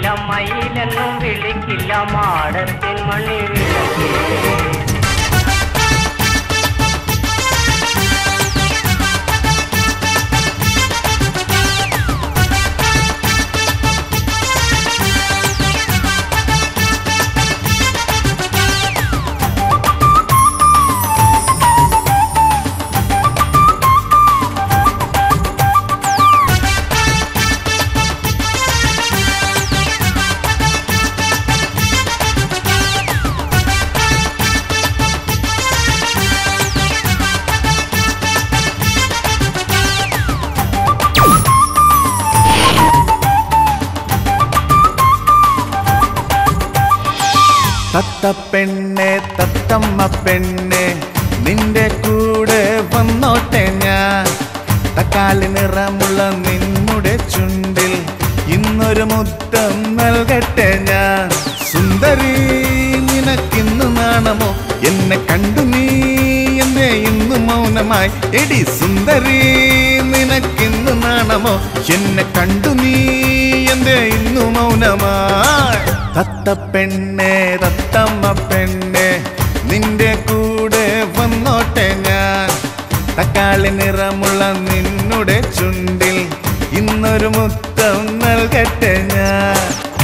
മയിലെന്നും വിളിക്കില്ല മാടത്തിൻ മണി വിളക്കേ തത്തപ്പെണ്ണെ തത്തമ്മ പെണ്ണെ നിന്റെ കൂടെ വന്നോട്ടെ ഞാൻ തക്കാളി നിറമുള്ള നിന്നുടെ ചുണ്ടിൽ ഇന്നൊരു മുത്തം നൽകട്ടെ ഞാൻ സുന്ദരി നിനക്കിന്ന് നാണമോ എന്നെ കണ്ടു നീ എന്തേ ഇന്ന് മൗനമായി എടി സുന്ദരി നിനക്കിന്ന് നാണമോ എന്നെ കണ്ടു നീ എന്തേ ഇന്നു മൗനമായി തത്തപ്പെണ്ണെ തത്തമ്മ പെണ്ണെ നിന്റെ കൂടെ വന്നോട്ടെ ഞാൻ തക്കാളി നിറമുള്ള നിന്നുടെ ചുണ്ടിൽ ഇന്നൊരു മുത്തം നൽകട്ടെ ഞാൻ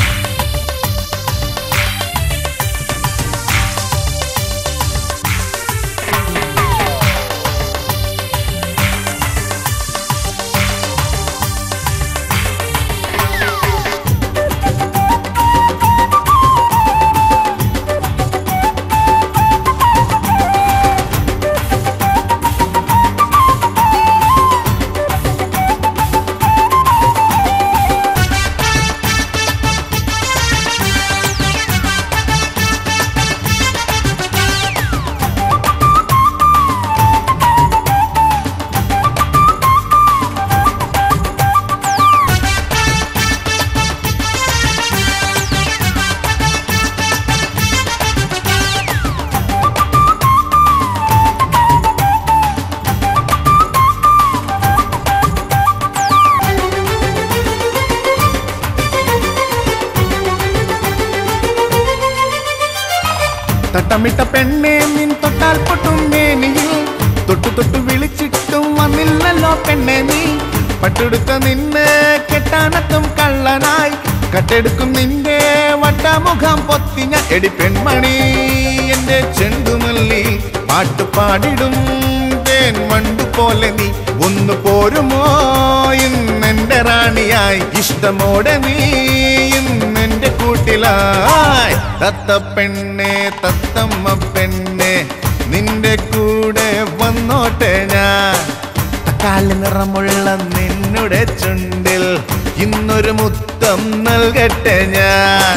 തട്ടമിട്ട പെണ്ണെ നിൻ തൊട്ടാൽ പൊട്ടും മേനിയിൽ തൊട്ടു തൊട്ടു വിളിച്ചിട്ടും വന്നില്ലല്ലോ പെണ്ണെ നീ പട്ടെടുത്ത നിന്നെ കെട്ടാനത്തും കള്ളനായി കട്ടെടുക്കും നിന്റെ വട്ടമുഖം പൊത്തിഞ്ഞ എടി പെൺമണി എന്റെ ചെണ്ടുമല്ലി പാട്ടുപാടിടും തേൻ വണ്ടു പോലെ നീ ഒന്ന് പോരുമോ ഇന്നെന്റെ റാണിയായി ഇഷ്ടമോടെ നീ ഇന്നെന്റെ കൂട്ടിലായി തത്ത പെണ്ണെ തത്തമ്മ പെണ്ണെ നിന്റെ കൂടെ വന്നോട്ടെ ഞാൻ തക്കാളി നിറമുള്ള നിന്നുടെ ചുണ്ടിൽ ഇന്നൊരു മുത്തം നൽകട്ടെ ഞാൻ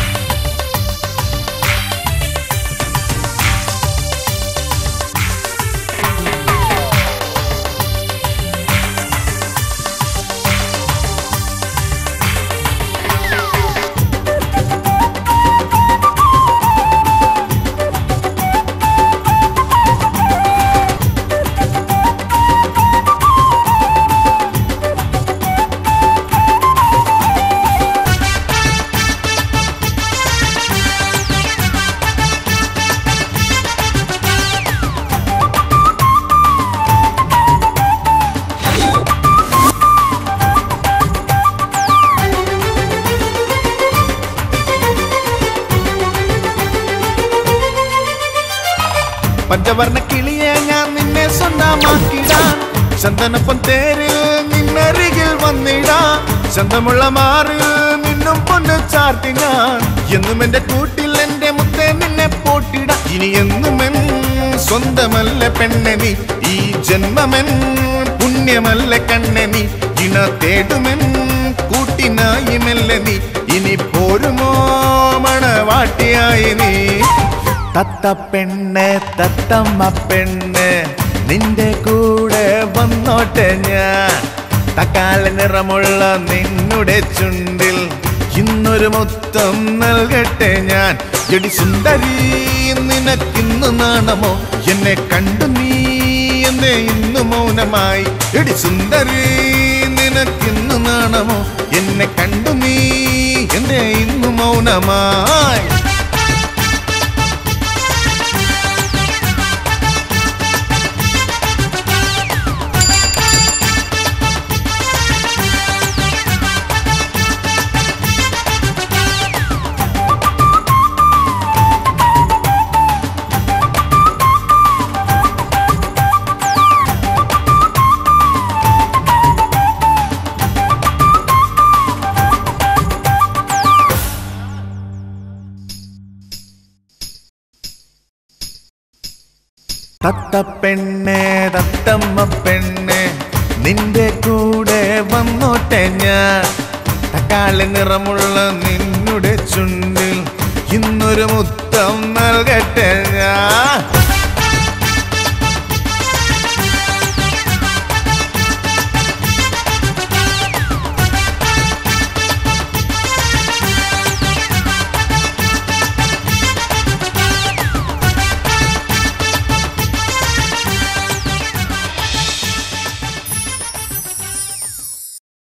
പഞ്ചവർണ്ണ കിളിയെ ഞാൻ നിന്നെ സ്വന്തമാക്കിടാൻ ചന്ദനപ്പം തേരിൽ നിന്നരികിൽ വന്നിടാം ചന്തമുള്ള മാറിൽ നിന്നും പൊന്ന് ചാർത്തി ഞാൻ എന്നും എന്റെ കൂട്ടിൽ എന്റെ മുത്തേ നിന്നെ പോട്ടിട ഇനി എന്നും എൻ സ്വന്തമല്ല പെണ്ണെ നീ ഈ ജന്മമെൻ പുണ്യമല്ല കണ്ണെ നീ ഇണ തേടുമെൻ കൂട്ടിനായി മെല്ലെ നീ ഇനി പോരുമോ മണവാട്ടിയായി നീ തത്ത പെണ്ണ് തത്തമ്മ പെണ്ണ് നിന്റെ കൂടെ വന്നോട്ടെ ഞാൻ തക്കാളി നിറമുള്ള നിന്നുടെ ചുണ്ടിൽ ഇന്നൊരു മുത്തം നൽകട്ടെ ഞാൻ എടി സുന്ദരി നിനക്കിന്ന് നാണമോ എന്നെ കണ്ടു നീ എന്നെ ഇന്ന് മൗനമായി എടി സുന്ദരി നിനക്കിന്ന് നാണമോ എന്നെ കണ്ടു നീ നിന്റെ ഇന്നു മൗനമായി തത്തപ്പെണ്ണെ തത്തമ്മ പെണ്ണെ നിന്റെ കൂടെ വന്നോട്ടെ ഞാൻ തക്കാളി നിറമുള്ള നിന്നുടെ ചുണ്ടിൽ ഇന്നൊരു മുത്തം നൽകട്ടെ ഞാൻ